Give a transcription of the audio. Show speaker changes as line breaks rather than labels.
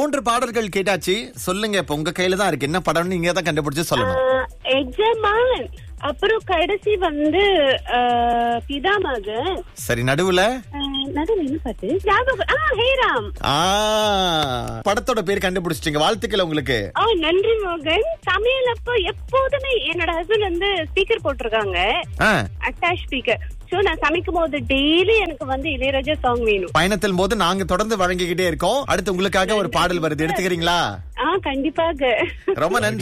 மூன்று பாடல்கள் கேட்டாச்சு சொல்லுங்க இப்ப உங்க கையில தான் இருக்கு என்ன படம்னு நீங்க தான் கண்டுபிடிச்சு சொல்லணும்
எக்ஸாமான் அப்புறம் கடைசி வந்து ஆஹ், பிதாமகன்
சரி நடுவுல
ஆஹ், நடுவுல என்ன பாட்டு ஞாபகம் ஆ ஹேராம்
ஆ படத்தோட பேர் கண்டுபிடிச்சிட்டீங்க வாழ்த்துக்கள் உங்களுக்கு
ஆ நன்றி மோகன் சமையல் அப்போ எப்போதுமே என்னோட ஹஸ்பண்ட் வந்து ஸ்பீக்கர் போட்டிருக்காங்க
ஆ,
அட்டாச் ஸ்பீக்கர் சோ நான் சமைக்கும் போது டெய்லி எனக்கு வந்து இளையராஜா சாங் வேணும்
பயணத்தில் போது நாங்க தொடர்ந்து வழங்கிக்கிட்டே இருக்கோம் அடுத்து உங்களுக்காக ஒரு பாடல் வருது எடுத்துக்கிறீங்களா
ஆ கண்டிப்பாக
ரொம்ப நன்றி